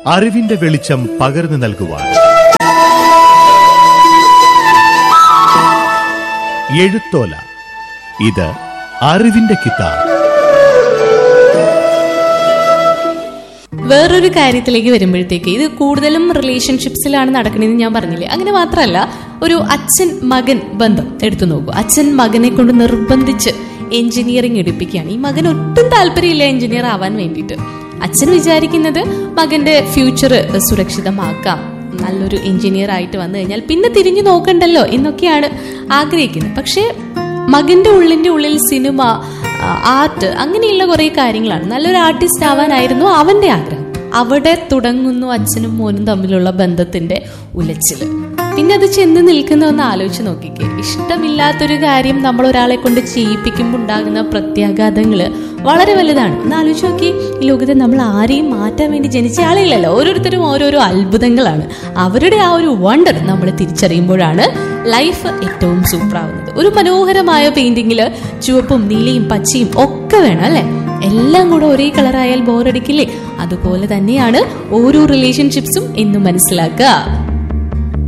അറിവിന്റെ വെളിച്ചം പകർന്നു നൽകുവാൻ എഴുത്തോല ഇത് അറിവിന്റെ കിതാബ് വേറൊരു കാര്യത്തിലേക്ക് വരുമ്പോഴത്തേക്ക് ഇത് കൂടുതലും റിലേഷൻഷിപ്സിലാണ് നടക്കണതെന്ന് ഞാൻ പറഞ്ഞില്ലേ അങ്ങനെ മാത്രമല്ല ഒരു അച്ഛൻ മകൻ ബന്ധം എടുത്തു നോക്കൂ അച്ഛൻ മകനെ കൊണ്ട് നിർബന്ധിച്ച് എഞ്ചിനീയറിംഗ് എടുപ്പിക്കുകയാണ് ഈ മകൻ ഒട്ടും താല്പര്യമില്ല എഞ്ചിനീയർ ആവാൻ വേണ്ടിയിട്ട് അച്ഛൻ വിചാരിക്കുന്നത് മകന്റെ ഫ്യൂച്ചർ സുരക്ഷിതമാക്കാം നല്ലൊരു എഞ്ചിനീയർ ആയിട്ട് വന്നു കഴിഞ്ഞാൽ പിന്നെ തിരിഞ്ഞു നോക്കണ്ടല്ലോ എന്നൊക്കെയാണ് ആഗ്രഹിക്കുന്നത് പക്ഷേ മകന്റെ ഉള്ളിന്റെ ഉള്ളിൽ സിനിമ ആ, ആർട്ട് അങ്ങനെയുള്ള കുറെ കാര്യങ്ങളാണ് നല്ലൊരു ആർട്ടിസ്റ്റ് ആവാനായിരുന്നു അവന്റെ ആഗ്രഹം അവിടെ തുടങ്ങുന്നു അച്ഛനും മോനും തമ്മിലുള്ള ബന്ധത്തിന്റെ ഉലച്ചില് പിന്നെ അത് ചെന്ന് നിൽക്കുന്ന ഒന്ന് ആലോചിച്ച് നോക്കിക്കേ ഇഷ്ടമില്ലാത്തൊരു കാര്യം നമ്മൾ ഒരാളെ കൊണ്ട് ചെയ്യിപ്പിക്കുമ്പോൾ ഉണ്ടാകുന്ന പ്രത്യാഘാതങ്ങള് വളരെ വലുതാണ് ഒന്ന് ആലോചിച്ച് നോക്കി ഈ ലോകത്തെ നമ്മൾ ആരെയും മാറ്റാൻ വേണ്ടി ജനിച്ച ആളുകളല്ല ഓരോരുത്തരും ഓരോരോ അത്ഭുതങ്ങളാണ് അവരുടെ ആ ഒരു വണ്ടർ നമ്മൾ തിരിച്ചറിയുമ്പോഴാണ് ലൈഫ് ഏറ്റവും സൂപ്പറാവുന്നത് ഒരു മനോഹരമായ പെയിന്റിങ്ങില് ചുവപ്പും നീലയും പച്ചയും ഒക്കെ വേണം അല്ലെ എല്ലാം കൂടെ ഒരേ കളറായാൽ ബോറടിക്കില്ലേ അതുപോലെ തന്നെയാണ് ഓരോ റിലേഷൻഷിപ്സും എന്ന് മനസ്സിലാക്കുക